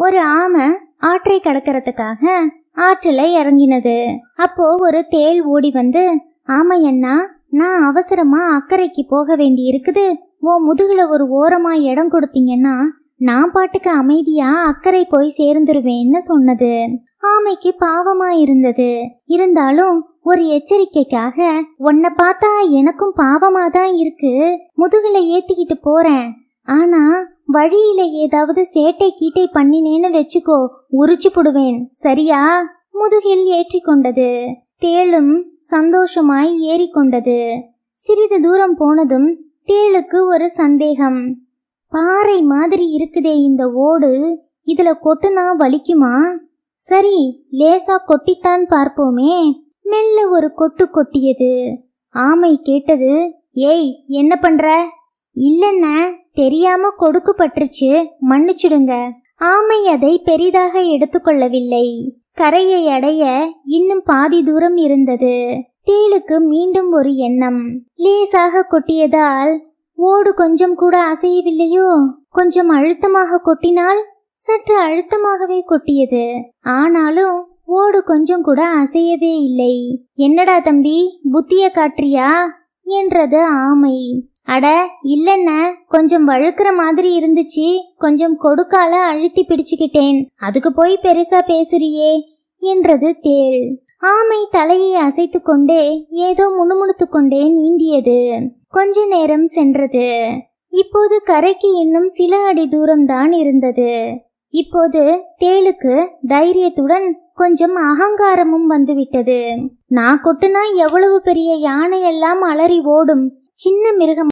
ஒரு ஆமை ஆற்றை கடக்கிறதுக்காக ஆற்றில இறங்கினது அப்போ ஒரு தேள் ஓடி வந்து ஆமையண்ணா நான் அவசரமா அக்கறைக்கு போக வேண்டி இருக்குது உன் முதுகுல ஒரு ஓரமா இடம் கொடுத்தீங்கன்னா நான் பாட்டுக்கு அமைதியா அக்கறை போய் சேர்ந்துருவேன்னு சொன்னது ஆமைக்கு பாவமா இருந்தது இருந்தாலும் ஒரு எச்சரிக்கைக்காக உன்னை பார்த்தா எனக்கும் பாவமா தான் இருக்கு முதுகுல ஏத்திக்கிட்டு போறேன் ஆனா வழியில ஏதாவது சேட்டை கீட்டை பண்ணினேன்னு வெச்சுக்கோ உரிச்சு புடுவேன் சரியா முதுகில் ஏற்றிக்கொண்டது தேளும் சந்தோஷமாய் ஏறிக்கொண்டது சிறிது தூரம் போனதும் தேளுக்கு ஒரு சந்தேகம் பாறை மாதிரி இருக்குதே இந்த ஓடு இதுல கொட்டுனா வலிக்குமா சரி லேசா கொட்டித்தான் பார்ப்போமே மெல்ல ஒரு கொட்டு கொட்டியது ஆமை கேட்டது ஏய் என்ன பண்ற இல்லைன்ன தெரியாம கொடுக்கு பட்டுருச்சு மன்னிச்சிடுங்க ஆமை அதை பெரிதாக எடுத்துக்கொள்ளவில்லை கரையை அடைய இன்னும் பாதி தூரம் இருந்தது தேளுக்கு மீண்டும் ஒரு எண்ணம் லேசாக கொட்டியதால் ஓடு கொஞ்சம் கூட அசையவில்லையோ கொஞ்சம் அழுத்தமாக கொட்டினால் சற்று அழுத்தமாகவே கொட்டியது ஆனாலும் ஓடு கொஞ்சம் கூட அசையவே இல்லை என்னடா தம்பி புத்திய காட்டுறியா என்றது ஆமை அட இல்லைன்ன கொஞ்சம் வழுக்கிற மாதிரி இருந்துச்சு கொஞ்சம் கொடுக்கால அழுத்தி பிடிச்சுக்கிட்டேன் அதுக்கு போய் பெருசா பேசுறியே என்றது தேள் ஆமை தலையை அசைத்து கொண்டே ஏதோ முணுமுணுத்து கொண்டே நீந்தியது கொஞ்ச நேரம் சென்றது இப்போது கரைக்கு இன்னும் சில அடி தூரம்தான் இருந்தது இப்போது தேளுக்கு தைரியத்துடன் கொஞ்சம் அகங்காரமும் வந்துவிட்டது நான் கொட்டுனா எவ்வளவு பெரிய யானை எல்லாம் அலறி ஓடும் சின்ன மிருகம்